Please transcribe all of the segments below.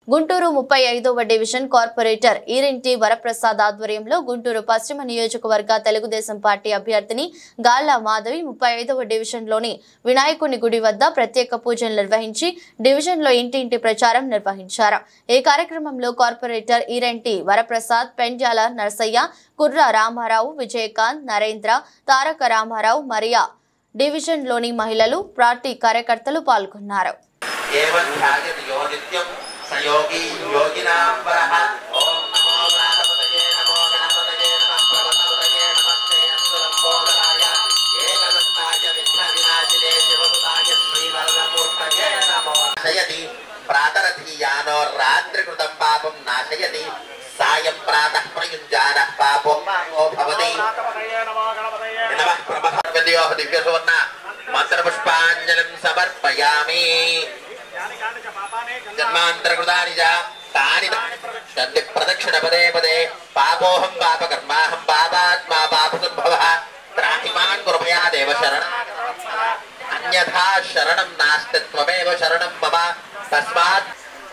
గుంటూరు ముప్పై ఐదవ division corporator ఈరింటి Varaprasad ఆధ్వర్యంలో గుంటూరు పశ్చిమ నియోజకవర్గ తెలుగుదేశం పార్టీ అభ్యర్థిని గాల్లా మాధవి ముప్పై ఐదవ డివిజన్లోని వినాయకుని గుడి వద్ద ప్రత్యేక పూజలు నిర్వహించి డివిజన్లో ఇంటింటి ప్రచారం నిర్వహించారు ఈ కార్యక్రమంలో కార్పొరేటర్ ఈరెంటి వరప్రసాద్ పెండ్యాల నరసయ్య కుర్ర రామారావు విజయకాంత్ నరేంద్ర తారక రామారావు మరియా డివిజన్లోని మహిళలు పార్టీ కార్యకర్తలు పాల్గొన్నారు एवं ध्यायति यो नित्यं स योगी योगिनां वरः ॐ नमो गणपतये नमो गणपतये नमः प्रभतपतये नमस्ते अस्तु लम्बोदराय एकदन्ताय विघ्नविनाशिने शिवसुताय श्रीवरदमूर्तये नमो नाशयति प्रातरधीयानो रात्रिकृतं पापं नाशयति सायं प्रातः प्रयुञ्जानः पापो मामो भवति नमः प्रभवद्योः दिव्यसुवर्ण मन्त्रपुष्पाञ्जलिं समर्पयामि जन्मान्तरकृतानि च तानि तन्ति प्रदक्षिण पदे पदे पापोऽहं पापकर्माहं पापात्मा पापसम्भवः त्राहिमान् कृपया देव शरणम् अन्यथा शरणं नास्ति त्वमेव शरणं मम तस्मात्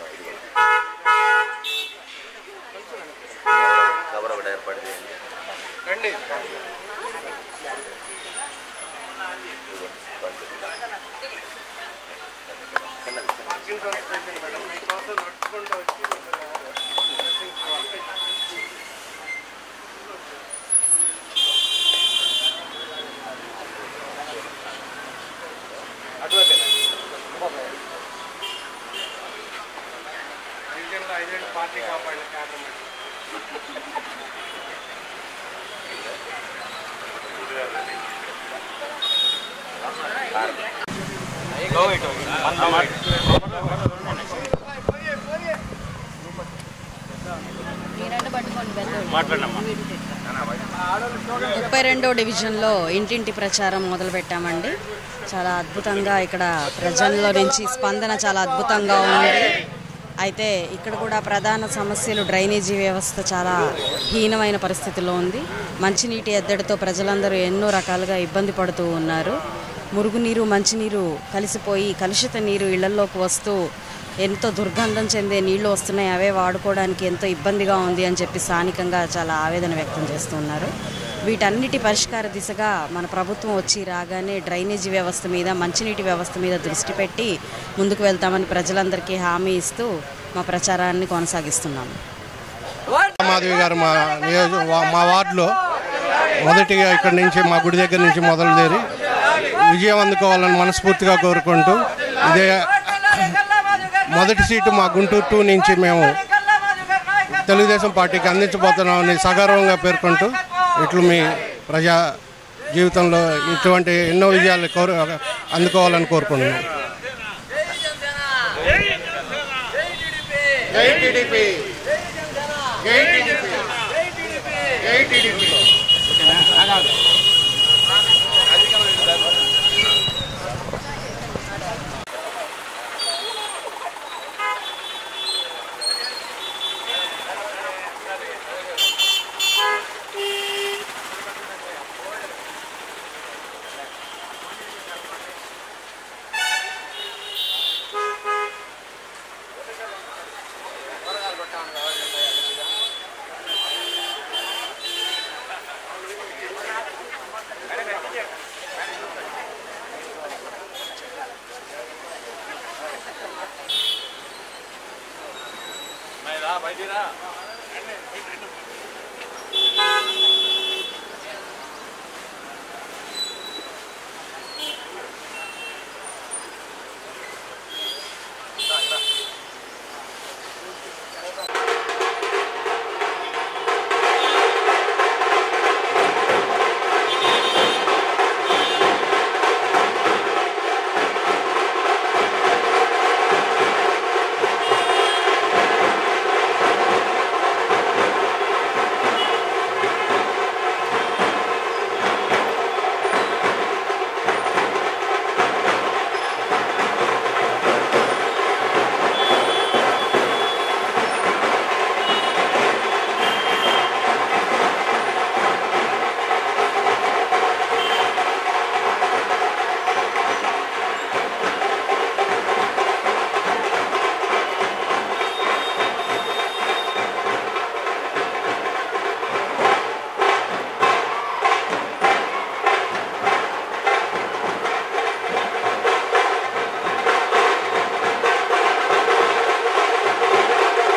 పార్టీ కాపాడిన కారణం ముప్పై రెండో డివిజన్లో ఇంటింటి ప్రచారం మొదలుపెట్టామండి చాలా అద్భుతంగా ఇక్కడ ప్రజల్లో నుంచి స్పందన చాలా అద్భుతంగా ఉంది అయితే ఇక్కడ కూడా ప్రధాన సమస్యలు డ్రైనేజీ వ్యవస్థ చాలా హీనమైన పరిస్థితిలో ఉంది మంచినీటి ఎద్దడితో ప్రజలందరూ ఎన్నో రకాలుగా ఇబ్బంది పడుతూ ఉన్నారు మురుగునీరు మంచినీరు కలిసిపోయి కలుషిత నీరు ఇళ్లలోకి వస్తూ ఎంతో దుర్గంధం చెందే నీళ్లు వస్తున్నాయి అవే వాడుకోవడానికి ఎంతో ఇబ్బందిగా ఉంది అని చెప్పి స్థానికంగా చాలా ఆవేదన వ్యక్తం చేస్తున్నారు వీటన్నిటి పరిష్కార దిశగా మన ప్రభుత్వం వచ్చి రాగానే డ్రైనేజీ వ్యవస్థ మీద మంచినీటి వ్యవస్థ మీద దృష్టి పెట్టి ముందుకు వెళ్తామని ప్రజలందరికీ హామీ ఇస్తూ మా ప్రచారాన్ని కొనసాగిస్తున్నాము మాధవి గారు మా నియోజక వా- మా వార్డులో మొదటిగా ఇక్కడి నుంచి మా గుడి దగ్గర నుంచి మొదలుదేరి విజయం అందుకోవాలని మనస్ఫూర్తిగా కోరుకుంటూ ఇదే మొదటి సీటు మా గుంటూరు టూ నుంచి మేము తెలుగుదేశం పార్టీకి అందించబోతున్నామని సగర్వంగా పేర్కొంటూ ఇట్లు మీ ప్రజా జీవితంలో ఇటువంటి ఎన్నో విజయాలు కోరు అందుకోవాలని కోరుకుంటున్నాం బయటిరా